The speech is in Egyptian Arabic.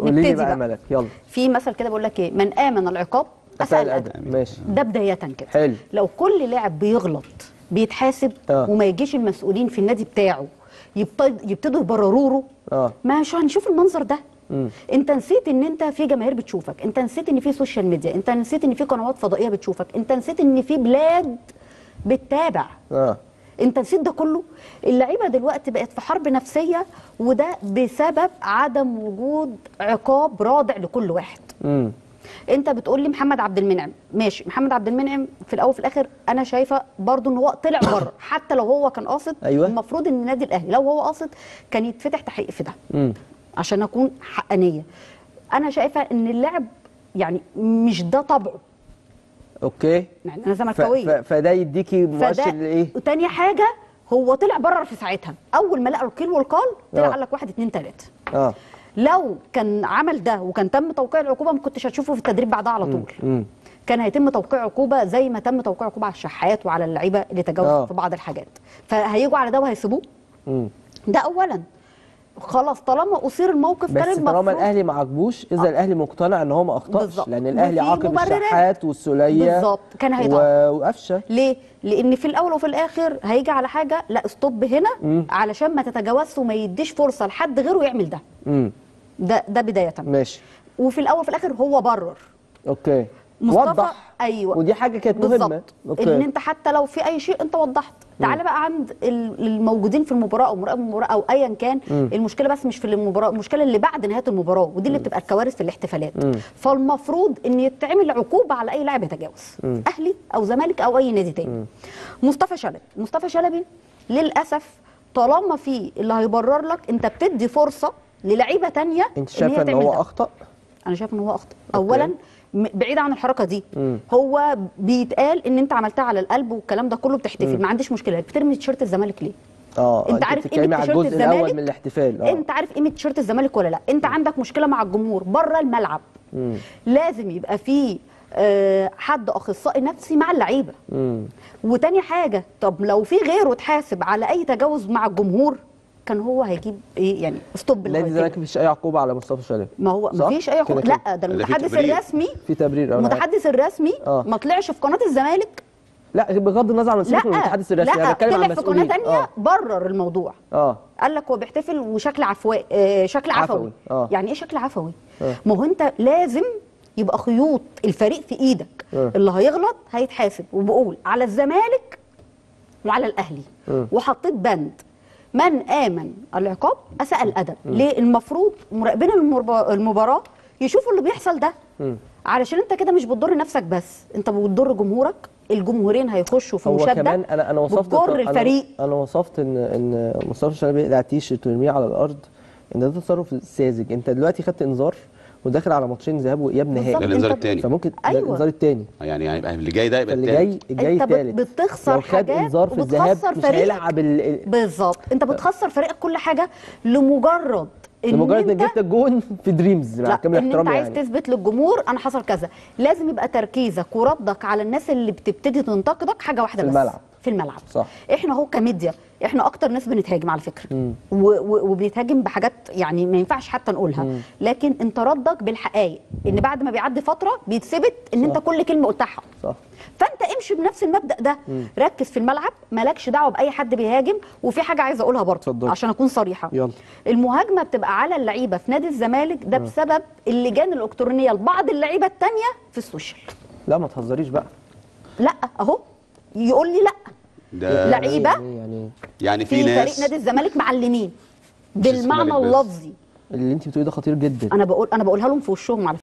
قولي لي نبتدي بقى بقى. ملك يلا في مثل كده بيقول لك ايه من امن العقاب اساء الادب ماشي ده بدايه كده حلو. لو كل لاعب بيغلط بيتحاسب آه. وما يجيش المسؤولين في النادي بتاعه يبتد- يبتدوا يبرروا له اه مش هنشوف المنظر ده مم. انت نسيت ان انت في جماهير بتشوفك انت نسيت ان في سوشيال ميديا انت نسيت ان في قنوات فضائيه بتشوفك انت نسيت ان في بلاد بتتابع اه انت نسيت ده كله اللعيبه دلوقتي بقت في حرب نفسيه وده بسبب عدم وجود عقاب رادع لكل واحد امم انت بتقول لي محمد عبد المنعم ماشي محمد عبد المنعم في الاول وفي الاخر انا شايفه برضو ان هو طلع بره حتى لو هو كان قاصد أيوة. المفروض ان النادي الاهلي لو هو قاصد كان يتفتح تحقيق في ده امم عشان اكون حقانيه انا شايفه ان اللاعب يعني مش ده طبعه اوكي يعني انا ف... ف... زملكاويه فده يديكي مؤشر لايه وتاني حاجه هو طلع بره في ساعتها اول ما لقى القيل والقال طلع آه. قال لك واحد اتنين تلاته اه لو كان عمل ده وكان تم توقيع العقوبه ما كنتش هتشوفه في التدريب بعدها على طول امم كان هيتم توقيع عقوبه زي ما تم توقيع عقوبه على الشحات وعلى اللعيبه اللي تجاوزوا آه. في بعض الحاجات فهيجوا على ده وهيسيبوه امم ده اولا خلاص طالما اثير الموقف كان بس طالما المفروض الاهلي ما عجبوش اذا الاهلي مقتنع ان هو ما اخطاش بالظبط. لان الاهلي وفي عاقب مبررات. الشحات والسوليه بالظبط. كان و... هيتعاقب. وقفشه ليه؟ لان في الاول وفي الاخر هيجي على حاجه لا ستوب هنا مم. علشان ما تتجاوزش وما يديش فرصه لحد غيره يعمل ده امم ده ده بدايه ماشي وفي الاول وفي الاخر هو برر اوكي مصطفى وضح ايوه ودي حاجه كانت مهمه بالظبط ان انت حتى لو في اي شيء انت وضحت تعالى بقى عند ال- الموجودين في المباراه او مراقب المباراه او ايا كان مم. المشكله بس مش في المباراه المشكله اللي بعد نهايه المباراه ودي اللي بتبقى الكوارث في الاحتفالات مم. فالمفروض ان يتعمل عقوبه على اي لاعب يتجاوز مم. اهلي او زمالك او اي نادي تاني مصطفى شلبي مصطفى شلبي للاسف طالما في اللي هيبرر لك انت بتدي فرصه للعيبه تانية انت هي شايفه ان تعمل هو ده. اخطا انا شايف ان هو اخطا اولا م- بعيد عن الحركه دي مم. هو بيتقال ان انت عملتها على القلب والكلام ده كله بتحتفل ما عنديش مشكله بترمي تيشيرت الزمالك ليه اه انت عارف بتتكلمي قيمة على تيشيرت الجزء الاول الزمالك؟ من الاحتفال اه انت عارف قيمه تيشيرت الزمالك ولا لا انت عندك مشكله مع الجمهور بره الملعب مم. لازم يبقى في آه، حد اخصائي نفسي مع اللعيبه امم وتاني حاجه طب لو في غيره اتحاسب على اي تجاوز مع الجمهور كان هو هيجيب ايه يعني ستوب نادي الزمالك مفيش اي عقوبه على مصطفى شلبي ما هو صح؟ ما فيش اي كده عقوبه كده. لا ده ده في المتحدث تبرير. الرسمي في تبرير أنا عارف. المتحدث الرسمي آه. ما طلعش في قناه الزمالك لا بغض النظر عن لا سيبك من المتحدث الرسمي انا لا بتكلم عن طلع في قناه المسؤولين ثانيه اه برر الموضوع اه قال لك هو بيحتفل وشكل عفوي آه شكل عفوي، عفوي, آه. يعني ايه شكل عفوي آه. ما هو انت لازم يبقى خيوط الفريق في ايدك آه. اللي هيغلط هيتحاسب وبقول على الزمالك وعلى الاهلي آه. وحطيت بند من امن العقاب اساء الادب ليه المفروض مراقبين المرب- المباراه يشوفوا اللي بيحصل ده مم. علشان انت كده مش بتضر نفسك بس انت بتضر جمهورك الجمهورين هيخشوا في هو مشاده كمان انا انا وصفت بتجر أنا- الفريق انا وصفت ان ان مصطفى شلبي يقلع تيشيرت ويرميه على الارض ان ده تصرف ساذج انت دلوقتي خدت انذار وداخل على ماتشين ذهاب واياب بالظبط. نهائي ده الانذار انت- الثاني فممكن ده أيوة. الانذار الثاني يعني يعني اللي جاي ده يبقى فاللي التاني. جاي الجاي انت بت- الثالث بتخسر لو خد حاجات انذار في الذهاب وبتخسر مش فريقك. هيلعب ال... بالظبط انت بتخسر فريقك كل حاجه لمجرد ان لمجرد انك انت جبت الجون في دريمز مع لا كامل ان انت احترامي عايز يعني تثبت للجمهور انا حصل كذا لازم يبقى تركيزك وردك على الناس اللي بتبتدي تنتقدك حاجه واحده في بس الملعب. في الملعب صح. احنا اهو كميديا احنا اكتر ناس بنتهاجم على فكره مم. و- و- وبنتهاجم بحاجات يعني ما ينفعش حتى نقولها مم. لكن انت ردك بالحقائق ان بعد ما بيعدي فتره بيتثبت ان انت صح. كل كلمه قلتها حق صح فانت امشي بنفس المبدا ده ركز في الملعب مالكش دعوه باي حد بيهاجم وفي حاجه عايزه اقولها برضه اتفضلي. عشان اكون صريحه يلا. المهاجمه بتبقى على اللعيبه في نادي الزمالك ده بسبب اللجان الالكترونيه لبعض اللعيبه التانية في السوشيال لا ما تهزريش بقى لا اهو يقول لي لا ده لعيبه يعني يعني يعني في في فريق ناس نادي الزمالك معلمين مش بالمعنى الزمالك بس. اللفظي اللي انت بتقوليه ده خطير جدا انا بقول انا بقولها لهم في وشهم على